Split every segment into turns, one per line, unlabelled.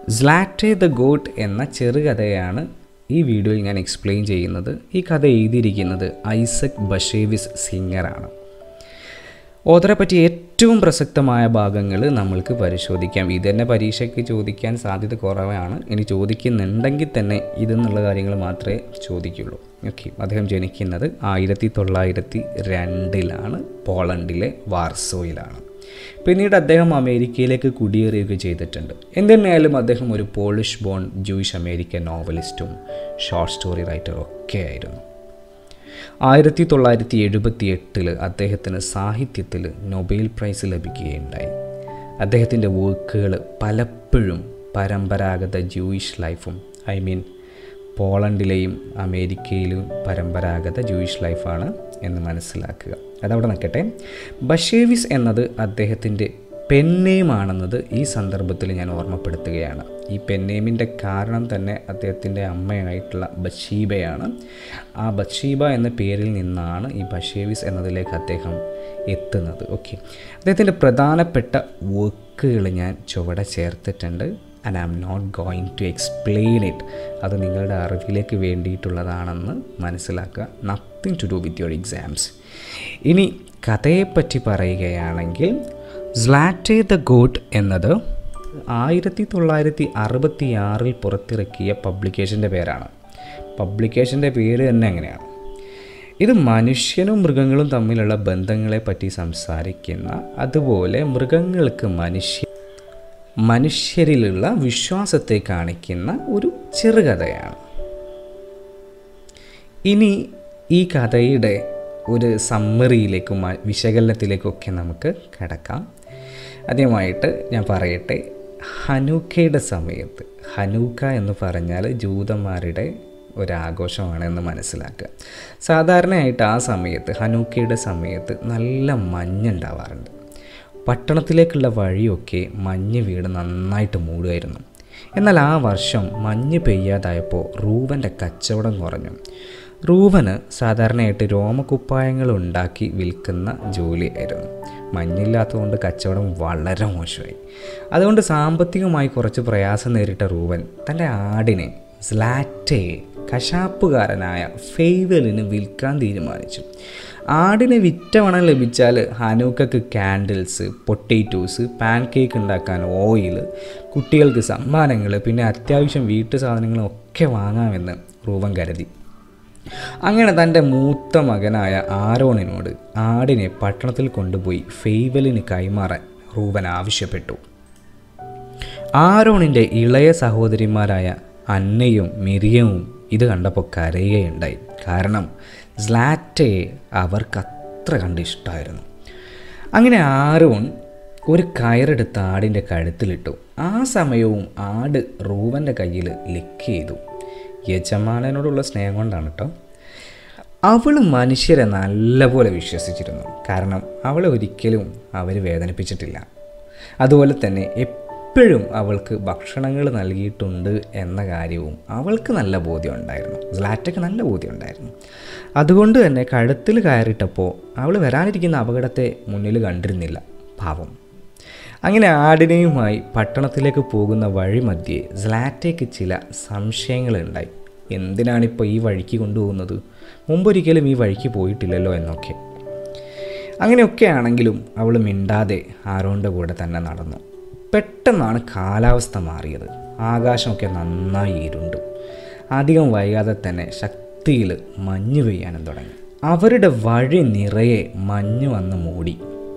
സ്ലാറ്റെ the got എന്ന ചെറുകഥയാണ് ഈ വീഡിയോയിൽ ഞാൻ എക്സ്പ്ലെയിൻ ചെയ്യുന്നത് ഈ കഥ എഴുതിയിരിക്കുന്നത് ഐസക് ബഷേവിസ് സിംഗറാണ് ഓതറെ പറ്റി ഏറ്റവും പ്രസക്തമായ ഭാഗങ്ങൾ നമ്മൾക്ക് പരിശോധിക്കാം ഇത് തന്നെ പരീക്ഷയ്ക്ക് ചോദിക്കാൻ സാധ്യത കുറവാണ് ഇനി ചോദിക്കുന്നുണ്ടെങ്കിൽ തന്നെ ഇതെന്നുള്ള കാര്യങ്ങൾ മാത്രമേ ചോദിക്കുള്ളൂ ഓക്കെ അദ്ദേഹം ജനിക്കുന്നത് ആയിരത്തി തൊള്ളായിരത്തി രണ്ടിലാണ് പോളണ്ടിലെ വാർസോയിലാണ് പിന്നീട് അദ്ദേഹം അമേരിക്കയിലേക്ക് കുടിയേറുകയൊക്കെ ചെയ്തിട്ടുണ്ട് എന്തിനായാലും അദ്ദേഹം ഒരു പോളിഷ് ബോൺ ജൂയിഷ് അമേരിക്കൻ നോവലിസ്റ്റും ഷോർട്ട് സ്റ്റോറി റൈറ്ററും ഒക്കെ ആയിരുന്നു ആയിരത്തി തൊള്ളായിരത്തി എഴുപത്തി എട്ടിൽ അദ്ദേഹത്തിന് സാഹിത്യത്തിൽ നൊബേൽ പ്രൈസ് ലഭിക്കുകയുണ്ടായി അദ്ദേഹത്തിൻ്റെ വർക്കുകൾ പലപ്പോഴും പരമ്പരാഗത ജൂയിഷ് ലൈഫും ഐ മീൻ പോളണ്ടിലെയും അമേരിക്കയിലും പരമ്പരാഗത ജൂയിഷ് ലൈഫാണ് എന്ന് മനസ്സിലാക്കുക അതവിടെ നിൽക്കട്ടെ ബഷേവിസ് എന്നത് അദ്ദേഹത്തിൻ്റെ പെന്നേമാണെന്നത് ഈ സന്ദർഭത്തിൽ ഞാൻ ഓർമ്മപ്പെടുത്തുകയാണ് ഈ പെന്നേമിൻ്റെ കാരണം തന്നെ അദ്ദേഹത്തിൻ്റെ അമ്മയായിട്ടുള്ള ബഷീബയാണ് ആ ബഷീബ എന്ന പേരിൽ നിന്നാണ് ഈ ബഷേവിസ് എന്നതിലേക്ക് അദ്ദേഹം എത്തുന്നത് ഓക്കെ അദ്ദേഹത്തിൻ്റെ പ്രധാനപ്പെട്ട വർക്കുകൾ ഞാൻ ചുവടെ ചേർത്തിട്ടുണ്ട് and I am not going to explain it അത് നിങ്ങളുടെ അറിവിലേക്ക് വേണ്ടിയിട്ടുള്ളതാണെന്ന് മനസ്സിലാക്കുക nothing to do with your exams ഇനി കഥയെപ്പറ്റി പറയുകയാണെങ്കിൽ സ്ലാറ്റെ ദ ഗോട്ട് എന്നത് ആയിരത്തി തൊള്ളായിരത്തി അറുപത്തി ആറിൽ പുറത്തിറക്കിയ പബ്ലിക്കേഷൻ്റെ പേരാണ് പബ്ലിക്കേഷൻ്റെ പേര് തന്നെ അങ്ങനെയാണ് ഇത് മനുഷ്യനും മൃഗങ്ങളും തമ്മിലുള്ള ബന്ധങ്ങളെ പറ്റി സംസാരിക്കുന്ന അതുപോലെ മൃഗങ്ങൾക്ക് മനുഷ്യ മനുഷ്യരിലുള്ള വിശ്വാസത്തെ കാണിക്കുന്ന ഒരു ചെറുകഥയാണ് ഇനി ഈ കഥയുടെ ഒരു സമ്മറിയിലേക്കും വിശകലനത്തിലേക്കൊക്കെ നമുക്ക് കിടക്കാം ആദ്യമായിട്ട് ഞാൻ പറയട്ടെ ഹനൂക്കയുടെ സമയത്ത് ഹനൂക്ക എന്ന് പറഞ്ഞാൽ ജൂതന്മാരുടെ ഒരാഘോഷമാണ് എന്ന് മനസ്സിലാക്കുക സാധാരണയായിട്ട് ആ സമയത്ത് ഹനൂക്കയുടെ സമയത്ത് നല്ല മഞ്ഞുണ്ടാവാറുണ്ട് പട്ടണത്തിലേക്കുള്ള വഴിയൊക്കെ മഞ്ഞ് വീട് നന്നായിട്ട് മൂടുമായിരുന്നു എന്നാൽ ആ വർഷം മഞ്ഞ് പെയ്യാതായപ്പോൾ റൂവൻ്റെ കച്ചവടം കുറഞ്ഞു റൂവന് സാധാരണയായിട്ട് രോമകുപ്പായങ്ങൾ ഉണ്ടാക്കി വിൽക്കുന്ന ജോലിയായിരുന്നു മഞ്ഞില്ലാത്തതുകൊണ്ട് കച്ചവടം വളരെ മോശമായി അതുകൊണ്ട് സാമ്പത്തികമായി കുറച്ച് പ്രയാസം നേരിട്ട റൂവൻ തൻ്റെ ആടിനെ സ്ലാറ്റയെ കശാപ്പുകാരനായ ഫെയ്വലിന് വിൽക്കാൻ തീരുമാനിച്ചു ആടിനെ വിറ്റവണം ലഭിച്ചാൽ ഹനൂക്കക്ക് കാൻഡിൽസ് പൊട്ടേറ്റോസ് പാൻ കേക്ക് ഉണ്ടാക്കാൻ ഓയിൽ കുട്ടികൾക്ക് സമ്മാനങ്ങൾ പിന്നെ അത്യാവശ്യം വീട്ടു സാധനങ്ങളും ഒക്കെ വാങ്ങാമെന്ന് റൂവൻ കരുതി അങ്ങനെ തൻ്റെ മൂത്ത മകനായ ആരോണിനോട് ആടിനെ പട്ടണത്തിൽ കൊണ്ടുപോയി ഫെയ്വലിന് കൈമാറാൻ റൂവൻ ആവശ്യപ്പെട്ടു ആരോണിൻ്റെ ഇളയ സഹോദരിമാരായ അന്നയും മിരിയവും ഇത് കണ്ടപ്പോൾ കരയുകയുണ്ടായി കാരണം സ്ലാറ്റയെ അവർക്ക് അത്ര കണ്ട് ഇഷ്ടമായിരുന്നു അങ്ങനെ ആരോൺ ഒരു കയറെടുത്ത് ആടിൻ്റെ കഴുത്തിലിട്ടു ആ സമയവും ആട് റൂവൻ്റെ കയ്യിൽ ലിക്ക് ചെയ്തു യജമാനനോടുള്ള സ്നേഹം കൊണ്ടാണ് കേട്ടോ അവൾ മനുഷ്യരെ നല്ലപോലെ വിശ്വസിച്ചിരുന്നു കാരണം അവളെ ഒരിക്കലും അവർ വേദനിപ്പിച്ചിട്ടില്ല അതുപോലെ തന്നെ എപ്പോഴും അവൾക്ക് ഭക്ഷണങ്ങൾ നൽകിയിട്ടുണ്ട് എന്ന കാര്യവും അവൾക്ക് നല്ല ബോധ്യം ഉണ്ടായിരുന്നു സ്ലാറ്റയ്ക്ക് നല്ല ബോധ്യം ഉണ്ടായിരുന്നു അതുകൊണ്ട് തന്നെ കഴുത്തിൽ കയറിയിട്ടപ്പോൾ അവൾ വരാനിരിക്കുന്ന അപകടത്തെ മുന്നിൽ കണ്ടിരുന്നില്ല പാവം അങ്ങനെ ആടിനെയുമായി പട്ടണത്തിലേക്ക് പോകുന്ന വഴിമധ്യേ സ്ലാറ്റയ്ക്ക് ചില സംശയങ്ങളുണ്ടായി എന്തിനാണിപ്പോൾ ഈ വഴിക്ക് കൊണ്ടുപോകുന്നത് മുമ്പൊരിക്കലും ഈ വഴിക്ക് പോയിട്ടില്ലല്ലോ എന്നൊക്കെ അങ്ങനെയൊക്കെ ആണെങ്കിലും അവൾ മിണ്ടാതെ ആരോണിൻ്റെ കൂടെ തന്നെ നടന്നു പെട്ടെന്നാണ് കാലാവസ്ഥ മാറിയത് ആകാശമൊക്കെ നന്നായി ഇരുണ്ടു അധികം വൈകാതെ തന്നെ ശക്തിയിൽ മഞ്ഞ് പെയ്യാനും തുടങ്ങി അവരുടെ വഴി നിറയെ മഞ്ഞ് വന്ന് മൂടി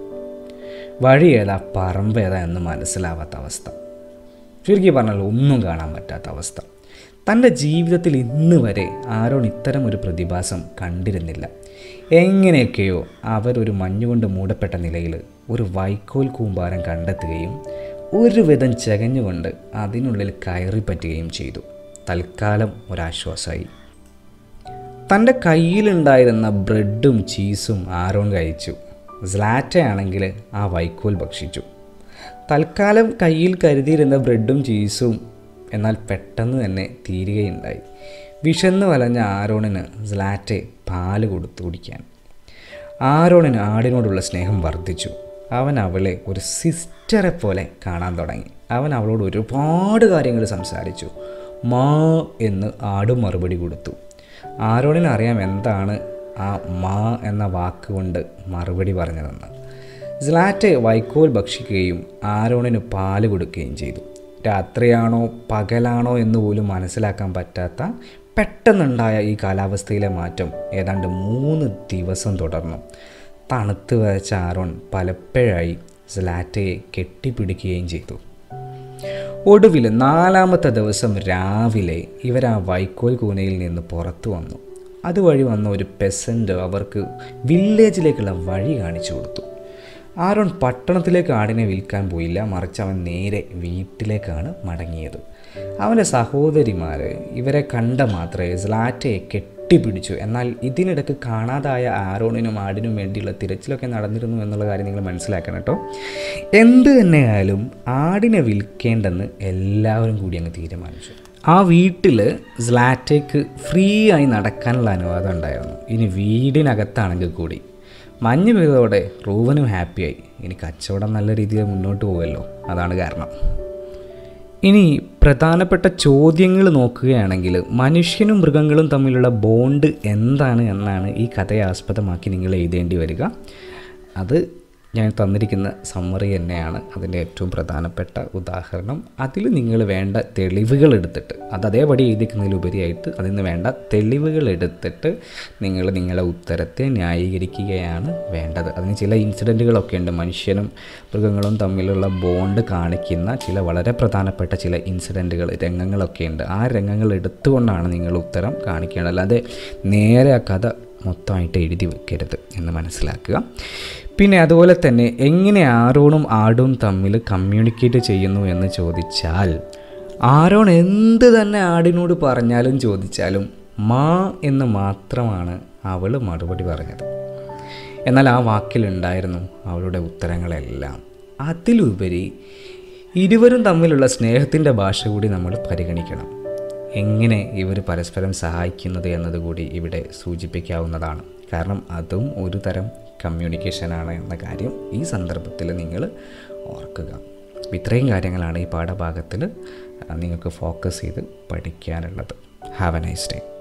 വഴി ഏതാ പറമ്പ് ഏതാ എന്ന് മനസ്സിലാവാത്ത അവസ്ഥ ചുരുക്കി പറഞ്ഞാൽ ഒന്നും കാണാൻ പറ്റാത്ത അവസ്ഥ തൻ്റെ ജീവിതത്തിൽ ഇന്ന് വരെ ആരോൺ ഇത്തരം ഒരു പ്രതിഭാസം കണ്ടിരുന്നില്ല എങ്ങനെയൊക്കെയോ അവരൊരു മഞ്ഞുകൊണ്ട് മൂടപ്പെട്ട നിലയിൽ ഒരു വൈക്കോൽ കൂമ്പാരം കണ്ടെത്തുകയും ഒരുവിധം ചകഞ്ഞുകൊണ്ട് അതിനുള്ളിൽ കയറി പറ്റുകയും ചെയ്തു തൽക്കാലം ഒരാശ്വാസമായി തൻ്റെ കയ്യിലുണ്ടായിരുന്ന ബ്രെഡും ചീസും ആരോൺ കഴിച്ചു സ്ലാറ്റയാണെങ്കിൽ ആ വൈക്കോൽ ഭക്ഷിച്ചു തൽക്കാലം കയ്യിൽ കരുതിയിരുന്ന ബ്രെഡും ചീസും എന്നാൽ പെട്ടെന്ന് തന്നെ തീരുകയുണ്ടായി വിശന്ന് വലഞ്ഞ ആരോണിന് സ്ലാറ്റെ പാല് കൊടുത്തു കുടിക്കാൻ ആരോണിന് ആടിനോടുള്ള സ്നേഹം വർദ്ധിച്ചു അവൻ അവളെ ഒരു സിസ്റ്ററെ പോലെ കാണാൻ തുടങ്ങി അവൻ അവളോട് ഒരുപാട് കാര്യങ്ങൾ സംസാരിച്ചു മാ എന്ന് ആടും മറുപടി കൊടുത്തു ആരോണിന് അറിയാം എന്താണ് ആ മാ എന്ന വാക്കുകൊണ്ട് മറുപടി പറഞ്ഞതെന്ന് സ്ലാറ്റ് വൈക്കോൽ ഭക്ഷിക്കുകയും ആരോണിന് പാല് കൊടുക്കുകയും ചെയ്തു രാത്രിയാണോ പകലാണോ എന്ന് പോലും മനസ്സിലാക്കാൻ പറ്റാത്ത പെട്ടെന്നുണ്ടായ ഈ കാലാവസ്ഥയിലെ മാറ്റം ഏതാണ്ട് മൂന്ന് ദിവസം തുടർന്നു തണുത്ത് വരച്ച ആരോൺ പലപ്പോഴായി സ്ലാറ്റയെ കെട്ടിപ്പിടിക്കുകയും ചെയ്തു ഒടുവിൽ നാലാമത്തെ ദിവസം രാവിലെ ഇവർ ആ വൈക്കോൽ കൂനയിൽ നിന്ന് പുറത്തു വന്നു അതുവഴി വന്ന ഒരു പെസൻ്റ് അവർക്ക് വില്ലേജിലേക്കുള്ള വഴി കാണിച്ചു കൊടുത്തു ആരോൺ പട്ടണത്തിലേക്ക് ആടിനെ വിൽക്കാൻ പോയില്ല മറിച്ച് അവൻ നേരെ വീട്ടിലേക്കാണ് മടങ്ങിയത് അവൻ്റെ സഹോദരിമാർ ഇവരെ കണ്ട മാത്രമേ സ്ലാറ്റയെ കെട്ടിപ്പിടിച്ചു എന്നാൽ ഇതിനിടയ്ക്ക് കാണാതായ ആരോണിനും ആടിനും വേണ്ടിയുള്ള തിരച്ചിലൊക്കെ നടന്നിരുന്നു എന്നുള്ള കാര്യം നിങ്ങൾ മനസ്സിലാക്കണം കേട്ടോ എന്ത് തന്നെയായാലും ആടിനെ വിൽക്കേണ്ടെന്ന് എല്ലാവരും കൂടി അങ്ങ് തീരുമാനിച്ചു ആ വീട്ടിൽ സ്ലാറ്റയ്ക്ക് ഫ്രീ ആയി നടക്കാനുള്ള അനുവാദം ഉണ്ടായിരുന്നു ഇനി വീടിനകത്താണെങ്കിൽ കൂടി മഞ്ഞ് പെയ്തതോടെ റൂവനും ഹാപ്പിയായി ഇനി കച്ചവടം നല്ല രീതിയിൽ മുന്നോട്ട് പോകുമല്ലോ അതാണ് കാരണം ഇനി പ്രധാനപ്പെട്ട ചോദ്യങ്ങൾ നോക്കുകയാണെങ്കിൽ മനുഷ്യനും മൃഗങ്ങളും തമ്മിലുള്ള ബോണ്ട് എന്താണ് എന്നാണ് ഈ കഥയെ ആസ്പദമാക്കി നിങ്ങൾ എഴുതേണ്ടി വരിക അത് ഞാൻ തന്നിരിക്കുന്ന സമ്മറി തന്നെയാണ് അതിൻ്റെ ഏറ്റവും പ്രധാനപ്പെട്ട ഉദാഹരണം അതിൽ നിങ്ങൾ വേണ്ട തെളിവുകൾ എടുത്തിട്ട് അത് അതേപടി എഴുതിക്കുന്നതിലുപരിയായിട്ട് അതിൽ നിന്ന് വേണ്ട തെളിവുകൾ എടുത്തിട്ട് നിങ്ങൾ നിങ്ങളുടെ ഉത്തരത്തെ ന്യായീകരിക്കുകയാണ് വേണ്ടത് അതിന് ചില ഇൻസിഡൻറ്റുകളൊക്കെ ഉണ്ട് മനുഷ്യനും മൃഗങ്ങളും തമ്മിലുള്ള ബോണ്ട് കാണിക്കുന്ന ചില വളരെ പ്രധാനപ്പെട്ട ചില ഇൻസിഡൻറ്റുകൾ രംഗങ്ങളൊക്കെ ഉണ്ട് ആ രംഗങ്ങൾ എടുത്തുകൊണ്ടാണ് നിങ്ങൾ ഉത്തരം കാണിക്കേണ്ടത് അല്ലാതെ നേരെ ആ കഥ മൊത്തമായിട്ട് എഴുതി വെക്കരുത് എന്ന് മനസ്സിലാക്കുക പിന്നെ അതുപോലെ തന്നെ എങ്ങനെ ആരോണും ആടും തമ്മിൽ കമ്മ്യൂണിക്കേറ്റ് ചെയ്യുന്നു എന്ന് ചോദിച്ചാൽ ആരോൺ എന്ത് തന്നെ ആടിനോട് പറഞ്ഞാലും ചോദിച്ചാലും മാ എന്ന് മാത്രമാണ് അവൾ മറുപടി പറഞ്ഞത് എന്നാൽ ആ വാക്കിലുണ്ടായിരുന്നു അവളുടെ ഉത്തരങ്ങളെല്ലാം അതിലുപരി ഇരുവരും തമ്മിലുള്ള സ്നേഹത്തിൻ്റെ ഭാഷ കൂടി നമ്മൾ പരിഗണിക്കണം എങ്ങനെ ഇവർ പരസ്പരം സഹായിക്കുന്നത് എന്നതുകൂടി ഇവിടെ സൂചിപ്പിക്കാവുന്നതാണ് കാരണം അതും ഒരു തരം കമ്മ്യൂണിക്കേഷനാണ് എന്ന കാര്യം ഈ സന്ദർഭത്തിൽ നിങ്ങൾ ഓർക്കുക അപ്പോൾ ഇത്രയും കാര്യങ്ങളാണ് ഈ പാഠഭാഗത്തിൽ നിങ്ങൾക്ക് ഫോക്കസ് ചെയ്ത് പഠിക്കാനുള്ളത് ഹാവ് എ നൈസ് ഡേ